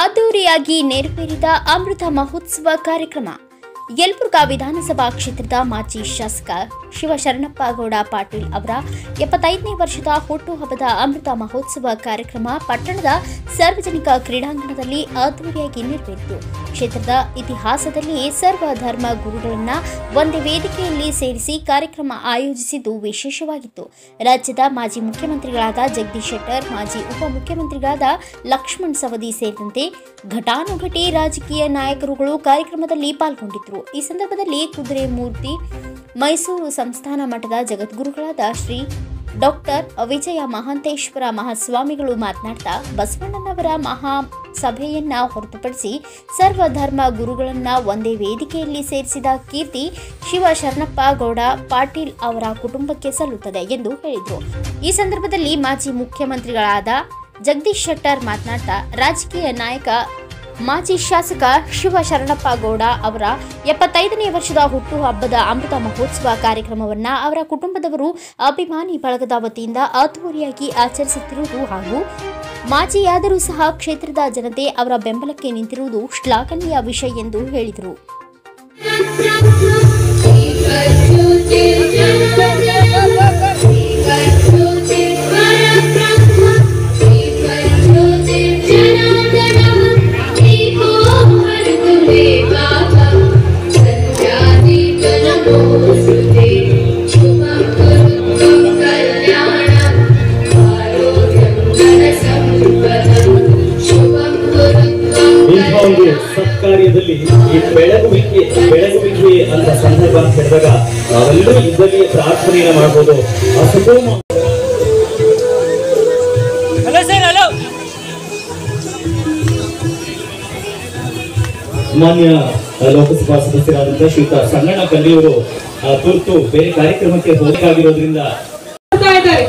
ಅದ್ದೂರಿಯಾಗಿ ನೆರವೇರಿದ ಅಮೃತ ಮಹೋತ್ಸವ ಕಾರ್ಯಕ್ರಮ ಯಲಬುರ್ಗಾ ವಿಧಾನಸಭಾ ಕ್ಷೇತ್ರದ ಮಾಜಿ ಶಾಸಕ ಶಿವಶರಣಪ್ಪಗೌಡ ಪಾಟೀಲ್ ಅವರ ಎಪ್ಪತ್ತೈದನೇ ವರ್ಷದ ಹುಟ್ಟುಹಬ್ಬದ ಅಮೃತ ಮಹೋತ್ಸವ ಕಾರ್ಯಕ್ರಮ ಪಟ್ಟಣದ ಸಾರ್ವಜನಿಕ ಕ್ರೀಡಾಂಗಣದಲ್ಲಿ ಅದ್ದೂರಿಯಾಗಿ ನೆರವೇರಿತು ಕ್ಷೇತ್ರದ ಇತಿಹಾಸದಲ್ಲಿ ಸರ್ವ ಧರ್ಮ ಗುರುಗಳನ್ನ ಒಂದೇ ವೇದಿಕೆಯಲ್ಲಿ ಸೇರಿಸಿ ಕಾರ್ಯಕ್ರಮ ಆಯೋಜಿಸಿದ್ದು ವಿಶೇಷವಾಗಿತ್ತು ರಾಜ್ಯದ ಮಾಜಿ ಮುಖ್ಯಮಂತ್ರಿಗಳಾದ ಜಗದೀಶ್ ಶೆಟ್ಟರ್ ಮಾಜಿ ಉಪಮುಖ್ಯಮಂತ್ರಿಗಳಾದ ಲಕ್ಷ್ಮಣ್ ಸವದಿ ಸೇರಿದಂತೆ ಘಟಾನುಘಟಿ ರಾಜಕೀಯ ನಾಯಕರುಗಳು ಕಾರ್ಯಕ್ರಮದಲ್ಲಿ ಪಾಲ್ಗೊಂಡಿದ್ದರು ಈ ಸಂದರ್ಭದಲ್ಲಿ ಕುದುರೆ ಮೂರ್ತಿ ಮೈಸೂರು ಸಂಸ್ಥಾನ ಮಠದ ಜಗದ್ಗುರುಗಳಾದ ಶ್ರೀ ಡಾಕ್ಟರ್ ವಿಜಯ ಮಹಾಂತೇಶ್ವರ ಮಹಾಸ್ವಾಮಿಗಳು ಮಾತನಾಡ್ತಾ ಬಸವಣ್ಣನವರ ಮಹಾ ಸಭೆಯನ್ನ ಹೊರತುಪಡಿಸಿ ಸರ್ವಧರ್ಮ ಗುರುಗಳನ್ನ ಒಂದೇ ವೇದಿಕೆಯಲ್ಲಿ ಸೇರಿಸಿದ ಕೀರ್ತಿ ಶಿವ ಶರಣಪ್ಪ ಗೌಡ ಪಾಟೀಲ್ ಅವರ ಕುಟುಂಬಕ್ಕೆ ಸಲ್ಲುತ್ತದೆ ಎಂದು ಹೇಳಿದರು ಈ ಸಂದರ್ಭದಲ್ಲಿ ಮಾಜಿ ಮುಖ್ಯಮಂತ್ರಿಗಳಾದ ಜಗದೀಶ್ ಶೆಟ್ಟರ್ ಮಾತನಾಡ್ತಾ ರಾಜಕೀಯ ನಾಯಕ ಮಾಜಿ ಶಾಸಕ ಶಿವ ಶರಣಪ್ಪ ಗೌಡ ಅವರ ಎಪ್ಪತ್ತೈದನೇ ವರ್ಷದ ಹುಟ್ಟುಹಬ್ಬದ ಅಮೃತ ಮಹೋತ್ಸವ ಕಾರ್ಯಕ್ರಮವನ್ನ ಅವರ ಕುಟುಂಬದವರು ಅಭಿಮಾನಿ ಬಳಗದ ವತಿಯಿಂದ ಅದ್ದೂರಿಯಾಗಿ ಆಚರಿಸುತ್ತಿರುವುದು ಹಾಗೂ ಮಾಜಿಯಾದರೂ ಸಹ ಕ್ಷೇತ್ರದ ಜನತೆ ಅವರ ಬೆಂಬಲಕ್ಕೆ ನಿಂತಿರುವುದು ಶ್ಲಾಘನೀಯ ವಿಷಯ ಎಂದು ಹೇಳಿದರು ಇಂಥ ಒಂದು ಸತ್ಕಾರ್ಯದಲ್ಲಿ ಈ ಬೆಳಗುವಿಕೆ ಬೆಳಗುವಿಕೆ ಅಂತ ಸಂದರ್ಭ ಅಂತ ಹೇಳಿದಾಗ ನಾವೆಲ್ಲರೂ ಇದ್ದಲ್ಲಿ ಪ್ರಾರ್ಥನೆಯನ್ನ ಮಾಡಬಹುದು ಅಸುಕೋಮ ಹಲೋ ಸರ್ ಹಲೋ ಮಾನ್ಯ ಲೋಕಸಭಾ ಸದಸ್ಯರಾದಂತಹ ಶ್ರೀಯುತ ಸಂಗಣ್ಣ ಕಲ್ಲಿಯವರು ಆ, ತುರ್ತು ಬೇರೆ ಕಾರ್ಯಕ್ರಮಕ್ಕೆ ಹೋಗಬೇಕಾಗಿರೋದ್ರಿಂದ ಮಾಡ್ತಾ ಇದ್ದಾರೆ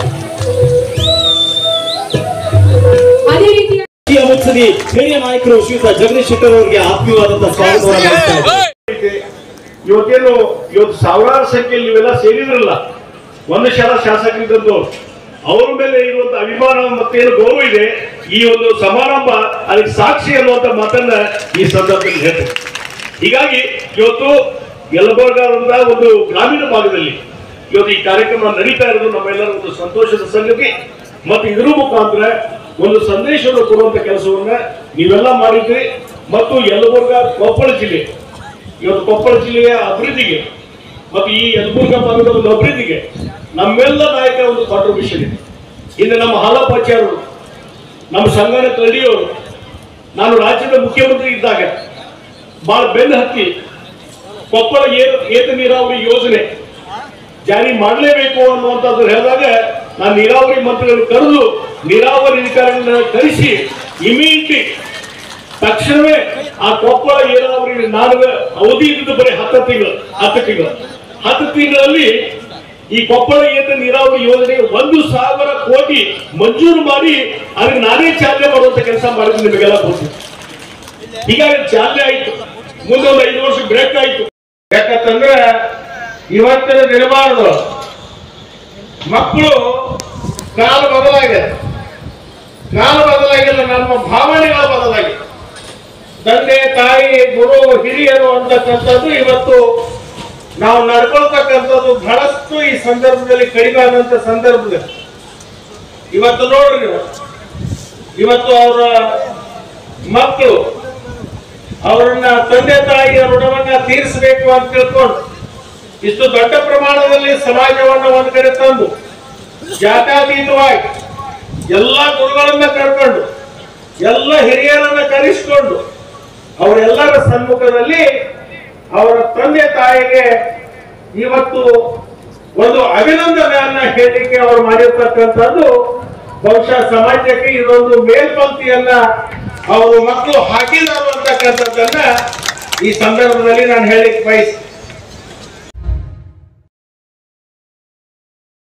ಅದೇ ರೀತಿ ರಾಜಕೀಯ ಮುತ್ಸದಿ ಹಿರಿಯ ನಾಯಕರು ಶ್ರೀಯುತ ಜಗದೀಶ್ ಶೆಟ್ಟರ್ ಅವರಿಗೆ ಆತ್ಮೀಯವಾದಂತಹ ಸ್ವಾಗತವನ್ನು ಬಯಸ್ತಾ ಇದ್ದಾರೆ. ಐತೆ. ಇವತ್ತೇನು ಇವತ್ತು ಸಾವಿರಾರು ಸಂಖ್ಯೆಯಲ್ಲಿ ನೀವೆಲ್ಲ ಸೇರಿದ್ರಲ್ಲ ಒಂದು ಶಾಲಾ ಶಾಸಕರಿದ್ದದ್ದು ಅವರ ಮೇಲೆ ಇರುವಂತ ಅಭಿಮಾನ ಮತ್ತೇನು ಗೌರವ ಇದೆ ಈ ಒಂದು ಸಮಾರಂಭ ಅದಕ್ಕೆ ಸಾಕ್ಷಿ ಅನ್ನುವಂತ ಮಾತನ್ನ ಈ ಸಂದರ್ಭದಲ್ಲಿ ಹೇಳ್ತೇನೆ ಹೀಗಾಗಿ ಇವತ್ತು ಯಲಬುರ್ಗಾದಂತ ಒಂದು ಗ್ರಾಮೀಣ ಭಾಗದಲ್ಲಿ ಇವತ್ತು ಈ ಕಾರ್ಯಕ್ರಮ ನಡೀತಾ ಇರೋದು ನಮ್ಮೆಲ್ಲರ ಒಂದು ಸಂತೋಷದ ಸಂಗತಿ ಮತ್ತು ಇದರ ಮುಖಾಂತರ ಒಂದು ಸಂದೇಶವನ್ನು ಕೊಡುವಂತ ಕೆಲಸವನ್ನ ನೀವೆಲ್ಲ ಮಾಡಿದ್ರಿ ಮತ್ತು ಯಲಬುರ್ಗಾ ಕೊಪ್ಪಳ ಜಿಲ್ಲೆ ಇವತ್ತು ಕೊಪ್ಪಳ ಜಿಲ್ಲೆಯ ಅಭಿವೃದ್ಧಿಗೆ ಮತ್ತು ಈ ಯಲಬುರ್ಗಾ ಭಾಗದ ಒಂದು ಅಭಿವೃದ್ಧಿಗೆ ನಮ್ಮೆಲ್ಲ ನಾಯಕರ ಒಂದು ಕಾಂಟ್ರಿಬ್ಯೂಷನ್ ಇದೆ ಇನ್ನು ನಮ್ಮ ಹಾಲಪ್ಪಾಚಾರ್ಯರು ನಮ್ಮ ಸಂಗನ ಕಳ್ಳಿಯವರು ನಾನು ರಾಜ್ಯದ ಮುಖ್ಯಮಂತ್ರಿ ಇದ್ದಾಗ ಬಹಳ ಬೆನ್ನು ಹತ್ತಿ ಕೊಪ್ಪಳ ಏತ ಏತ ನೀರಾವರಿ ಯೋಜನೆ ಜಾರಿ ಮಾಡಲೇಬೇಕು ಅನ್ನುವಂಥದ್ದು ಹೇಳಿದಾಗ ನಾನು ನೀರಾವರಿ ಮಂತ್ರಿಗಳನ್ನು ಕರೆದು ನೀರಾವರಿ ಅಧಿಕಾರಿಗಳನ್ನ ಕರೆಸಿ ಇಮಿಡಿಯೇಟ್ಲಿ ತಕ್ಷಣವೇ ಆ ಕೊಪ್ಪಳ ನೀರಾವರಿ ನಾನು ಅವಧಿ ಇದ್ದಿದ್ದು ಬರೀ ಹತ್ತು ತಿಂಗಳು ಹತ್ತು ತಿಂಗಳು ಹತ್ತು ತಿಂಗಳಲ್ಲಿ ಈ ಕೊಪ್ಪಳ ಏತ ನೀರಾವರಿ ಯೋಜನೆಗೆ ಒಂದು ಸಾವಿರ ಕೋಟಿ ಮಂಜೂರು ಮಾಡಿ ಅದಕ್ಕೆ ನಾನೇ ಚಾಲನೆ ಮಾಡುವಂತ ಕೆಲಸ ಮಾಡಿದ್ದು ನಿಮಗೆಲ್ಲ ಗೊತ್ತಿದೆ ಹೀಗಾಗಿ ಚಾಲನೆ ಆಯ್ತು ಮುಂದೆ ಒಂದು ಐದು ವರ್ಷ ಬ್ರೇಕ್ ಆಯ್ತು ಯಾಕಂತಂದ್ರೆ ಇವತ್ತಿನ ದಿನಮಾನಗಳು ಮಕ್ಕಳು ಕಾಲ ಬದಲಾಗಿದೆ ಕಾಲ ಬದಲಾಗಿಲ್ಲ ನಮ್ಮ ಭಾವನೆಗಳು ಬದಲಾಗಿದೆ ತಂದೆ ತಾಯಿ ಗುರು ಹಿರಿಯರು ಅಂತಕ್ಕಂಥದ್ದು ಇವತ್ತು ನಾವು ನಡ್ಕೊಳ್ತಕ್ಕಂಥದ್ದು ಬಹಳಷ್ಟು ಈ ಸಂದರ್ಭದಲ್ಲಿ ಕಡಿಮೆ ಆದಂತ ಸಂದರ್ಭದಲ್ಲಿ ಇವತ್ತು ನೋಡ್ರಿ ನೀವು ಇವತ್ತು ಅವರ ಮಕ್ಕಳು ಅವರನ್ನ ತಂದೆ ತಾಯಿಯ ಋಣವನ್ನ ತೀರಿಸಬೇಕು ಅಂತ ತಿಳ್ಕೊಂಡು ಇಷ್ಟು ದೊಡ್ಡ ಪ್ರಮಾಣದಲ್ಲಿ ಸಮಾಜವನ್ನ ಒಂದ್ ಕಡೆ ತಂದು ಜಾತ್ಯಾತೀತವಾಗಿ ಎಲ್ಲ ಗುರುಗಳನ್ನ ಕರ್ಕೊಂಡು ಎಲ್ಲ ಹಿರಿಯರನ್ನ ಕರೆಸಿಕೊಂಡು ಅವರೆಲ್ಲರ ಸಮ್ಮುಖದಲ್ಲಿ ಅವರ ತಂದೆ ತಾಯಿಗೆ ಇವತ್ತು ಒಂದು ಅಭಿನಂದನೆಯನ್ನ ಹೇಳಲಿಕ್ಕೆ ಅವರು ಮಾಡಿರ್ತಕ್ಕಂಥದ್ದು ಬಹುಶಃ ಸಮಾಜಕ್ಕೆ ಇದೊಂದು ಮೇಲ್ಪಂಕ್ತಿಯನ್ನ ಅವರು ಮಕ್ಕಳು ಹಾಕಿದರು ಅಂತಕ್ಕಂಥದ್ದನ್ನ ಈ ಸಂದರ್ಭದಲ್ಲಿ ನಾನು ಹೇಳಿಕ್ಕೆ ಬಯಸ್